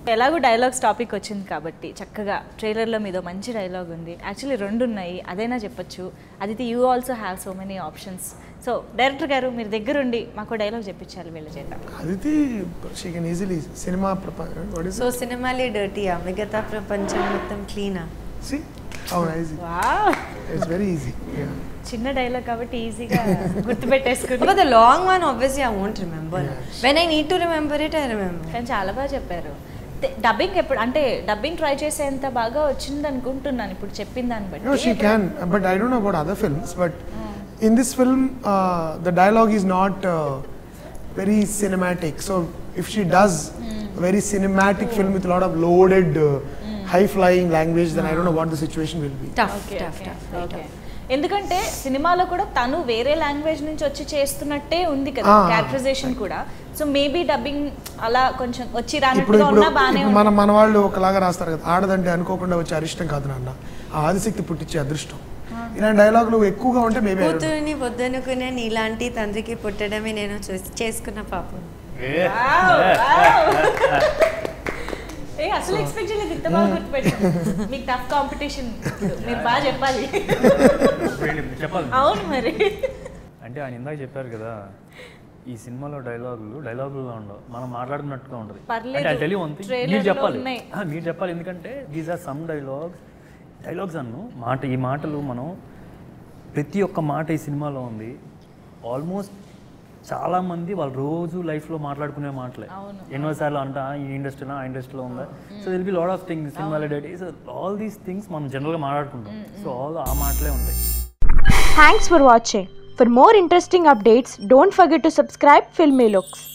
ఎలాగో dialogues topic వచ్చింది కాబట్టి చక్కగా ట్రైలర్లో మీదో మంచి డైలాగ్ ఉంది యాక్చువల్లీ రెండు ఉన్నాయి అదైనా చెప్పొచ్చు Aditi you also have so many options so director గారు మీరు దగ్గరుండి మాకు డైలాగ్ చెప్పించాలి వీళ్ళ చేత Aditi she can easily cinema ప్రపంచం సో సినిమాలే డర్టీయా మిగతా ప్రపంచం మొత్తం క్లీనా సి అవును easy wow it's very easy చిన్న డైలాగ్ కాబట్టి ఈజీగా గుర్తుపెట్టేసుకుని But the long one, obviously, I won't remember. When I need to remember it, I remember. కానీ చాలా బాగా చెప్పారు డబ్బింగ్ ఎప్పుడు అంటే డబ్బింగ్ ట్రై చేసేంత బాగా వచ్చింది అనుకుంటున్నాను ఇప్పుడు చెప్పిన దాన్ని No, she బట్టి can, but I don't know about other films. But in this film, uh, the dialogue is not uh, very cinematic. So if she does a very cinematic film with a lot of loaded, uh, high-flying language, then I don't know what the situation will be. Tough, Okay, tough, okay, tough. very okay. tough. ఎందుకంటే సినిమాలో కూడా తను వేరే language నుంచి వచ్చి చేస్తున్నట్టే ఉంది కదా Ah. Characterisation కూడా సో మేబీ డబ్బింగ్ అలా కొంచెం వచ్చి ఇప్పుడు రానట్టుగా ఇప్పుడు ఉన్నా బానే ఇప్పుడు మన మన వాళ్ళు ఒకలాగా రాస్తారు కదా ఆడదంటే అనుకోకుండా వచ్చే అరిష్టం కాదు నాన్న ఆ ఆదిశక్తి పుట్టించే అదృష్టం ఇలాంటి డైలాగులు ఎక్కువగా ఉంటే మేబీ కూతురుని వద్దనుకునే నీలాంటి తండ్రికి పుట్టడమే నేను చూస్- చేసుకున్న పాపం ఏ అసలు ఎక్స్పెక్ట్ చేయలేదు ఇంత బాగా గుర్తుపెట్టాను మీకు టఫ్ కాంపిటీషన్ మీరు బాగా చెప్పాలి చెప్పాలి అవును మరి అంటే ఆయన ఇందాక చెప్పారు కదా ఈ సినిమాలో డైలాగులు డైలాగుల్లో ఉండవు మనం మాట్లాడుతున్నట్టుగా ఉంటుంది పర్లేదు. అంటే తెలియ ఉంది Trailer మీరు లో చెప్పాలి ఉన్నాయి. ఆ, మీరు చెప్పాలి ఎందుకంటే these are some dialogues dialogues అన్ను మాట ఈ మాటలు మనం ప్రతి ఒక్క మాట ఈ సినిమాలో ఉంది ఆల్మోస్ట్ చాలా మంది వాళ్ళ రోజు లైఫ్లో మాట్లాడుకునే మాటలే అవును. ఎన్నోసార్లు అంట ఈ ఇండస్ట్రీలో ఆ ఇండస్ట్రీలో ఉందా so will be lot of things సినిమాలో date so all these things మనం జనరల్గా మాట్లాడుకుంటాం సో ఆల్ ఆ మాటలే ఉంటాయి Thanks for watching. For more interesting updates, don't forget to subscribe Filmy Looks.